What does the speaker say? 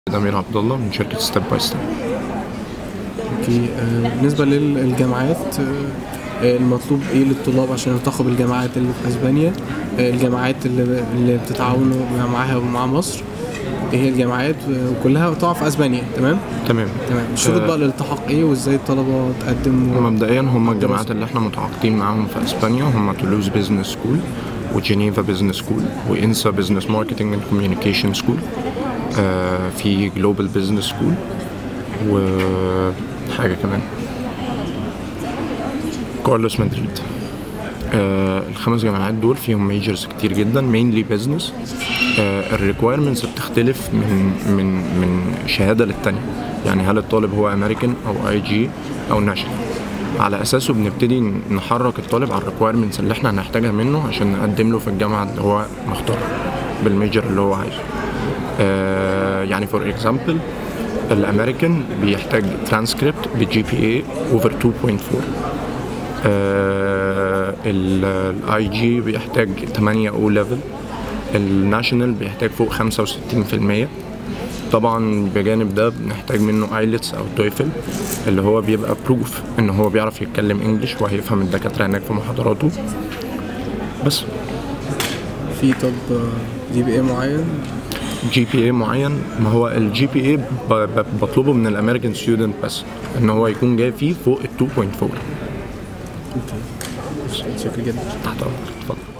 أمير عبد الله من شركة ستيب باي ستيب اوكي آه، بالنسبه للجامعات آه، آه، المطلوب ايه للطلاب عشان يلتحقوا بالجامعات اللي في اسبانيا آه، الجامعات اللي, اللي بتتعاونوا معاها ومع مصر ايه هي الجامعات آه، وكلها تقع في اسبانيا تمام تمام تمام الشروط آه. بقى للالتحاق ايه وازاي الطلبه تقدم و... مبدئيا هم الجامعات اللي احنا متعاقدين معاهم في اسبانيا هم تولوز بزنس سكول وجنيفا بزنس سكول وانسا بزنس ماركتنج اند كوميونيكيشن سكول في جلوبال بزنس سكول وحاجه كمان كارلوس مدريد آه الخمس جامعات دول فيهم ميجرز كتير جدا مينلي بزنس آه الريكويرمنتس بتختلف من من من شهاده للتانيه يعني هل الطالب هو امريكان او اي جي او ناشونال على اساسه بنبتدي نحرك الطالب على الريكويرمنتس اللي احنا هنحتاجها منه عشان نقدم له في الجامعه اللي هو مختارها بالميجر اللي هو عايزه آه يعني فور اكزامبل الامريكان بيحتاج ترانسكريبت بجي بي اي اوفر 2.4 الاي جي بيحتاج 8 او ليفل الناشونال بيحتاج فوق 65% طبعا بجانب ده بنحتاج منه ايلتس او تويفل اللي هو بيبقى بروف ان هو بيعرف يتكلم انجلش وهيفهم الدكاتره هناك في محاضراته بس في طب دي بي اي معين جي بي اي معين ما هو الجي بي اي بطلبه من الامريكان ستودنت بس ان هو يكون جاي فيه فوق ال 2.4 اوكي شكرا جدا تحت امرك اتفضل